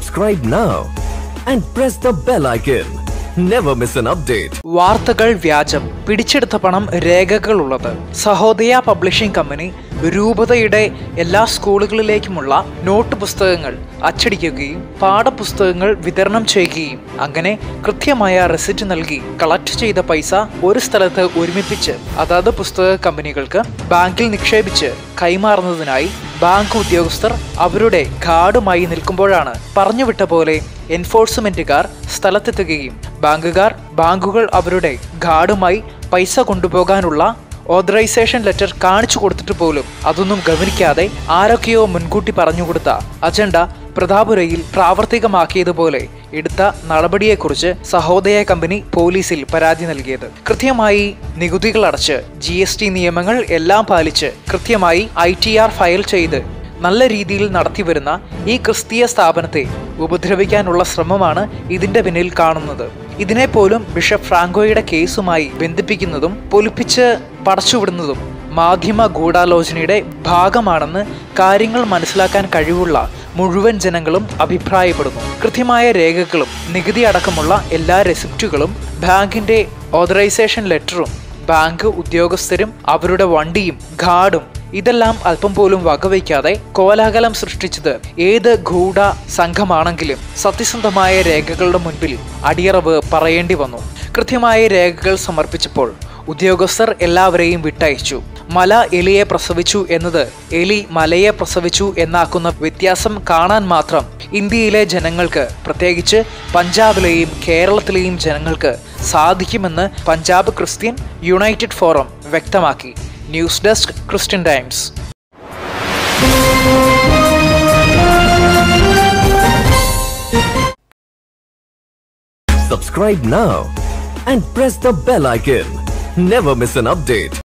Subscribe now and press the bell icon. Never miss an update. വാർത്തകൾ വ്യാജം പിടിച്ചെടുത്ത പണം രേഖകളുള്ളത് സഹോദയ പബ്ലിഷിംഗ് കമ്പനി രൂപതയുടെ എല്ലാ സ്കൂളുകളിലേക്കുമുള്ള നോട്ട് പുസ്തകങ്ങൾ അച്ചടിക്കുകയും പാഠപുസ്തകങ്ങൾ വിതരണം ചെയ്യുകയും അങ്ങനെ കൃത്യമായ റെസിറ്റ് നൽകി കളക്ട് ചെയ്ത പൈസ ഒരു സ്ഥലത്ത് ഒരുമിപ്പിച്ച് അതാത് പുസ്തക കമ്പനികൾക്ക് ബാങ്കിൽ നിക്ഷേപിച്ച് കൈമാറുന്നതിനായി ബാങ്ക് ഉദ്യോഗസ്ഥർ അവരുടെ കാർഡുമായി നിൽക്കുമ്പോഴാണ് പറഞ്ഞുവിട്ട പോലെ എൻഫോഴ്സ്മെന്റുകാർ സ്ഥലത്തെത്തുകയും ബാങ്കുകാർ ബാങ്കുകൾ അവരുടെ ഗാർഡുമായി പൈസ കൊണ്ടുപോകാനുള്ള ഓതറൈസേഷൻ ലെറ്റർ കാണിച്ചു കൊടുത്തിട്ട് പോലും അതൊന്നും ഗവനിക്കാതെ ആരൊക്കെയോ മുൻകൂട്ടി പറഞ്ഞുകൊടുത്ത അജണ്ട പ്രതാപുരയിൽ പ്രാവർത്തികമാക്കിയതുപോലെ എടുത്ത നടപടിയെക്കുറിച്ച് സഹോദയ കമ്പനി പോലീസിൽ പരാതി നൽകിയത് കൃത്യമായി നികുതികൾ അടച്ച് ജി എസ് ടി നിയമങ്ങൾ എല്ലാം പാലിച്ച് കൃത്യമായി ഐ ടി ആർ ഫയൽ ചെയ്ത് നല്ല രീതിയിൽ നടത്തിവരുന്ന ഈ ക്രിസ്തീയ സ്ഥാപനത്തെ ഉപദ്രവിക്കാനുള്ള ശ്രമമാണ് ഇതിന്റെ പിന്നിൽ കാണുന്നത് ഇതിനെപ്പോലും ബിഷപ്പ് ഫ്രാങ്കോയുടെ കേസുമായി ബന്ധിപ്പിക്കുന്നതും പൊലിപ്പിച്ച് പടച്ചുവിടുന്നതും മാധ്യമ ഗൂഢാലോചനയുടെ ഭാഗമാണെന്ന് കാര്യങ്ങൾ മനസ്സിലാക്കാൻ കഴിവുള്ള മുഴുവൻ ജനങ്ങളും അഭിപ്രായപ്പെടുന്നു കൃത്യമായ രേഖകളും നികുതി അടക്കമുള്ള എല്ലാ റെസിപ്റ്റുകളും ബാങ്കിന്റെ ഓതറൈസേഷൻ ലെറ്ററും ബാങ്ക് ഉദ്യോഗസ്ഥരും അവരുടെ വണ്ടിയും ഗാർഡും ഇതെല്ലാം അല്പം പോലും വകവയ്ക്കാതെ കോലാഹലം സൃഷ്ടിച്ചത് ഏത് ഗൂഢ സംഘമാണെങ്കിലും സത്യസന്ധമായ രേഖകളുടെ മുൻപിൽ അടിയറവ് പറയേണ്ടി വന്നു കൃത്യമായ രേഖകൾ സമർപ്പിച്ചപ്പോൾ ഉദ്യോഗസ്ഥർ എല്ലാവരെയും വിട്ടയച്ചു മല എലിയെ പ്രസവിച്ചു എന്നത് എലി മലയെ പ്രസവിച്ചു എന്നാക്കുന്ന വ്യത്യാസം കാണാൻ മാത്രം ഇന്ത്യയിലെ ജനങ്ങൾക്ക് പ്രത്യേകിച്ച് പഞ്ചാബിലെയും കേരളത്തിലെയും ജനങ്ങൾക്ക് സാധിക്കുമെന്ന് പഞ്ചാബ് ക്രിസ്ത്യൻ യുണൈറ്റഡ് ഫോറം വ്യക്തമാക്കി news desk Christian times Subscribe now and press the bell icon. Never miss an update.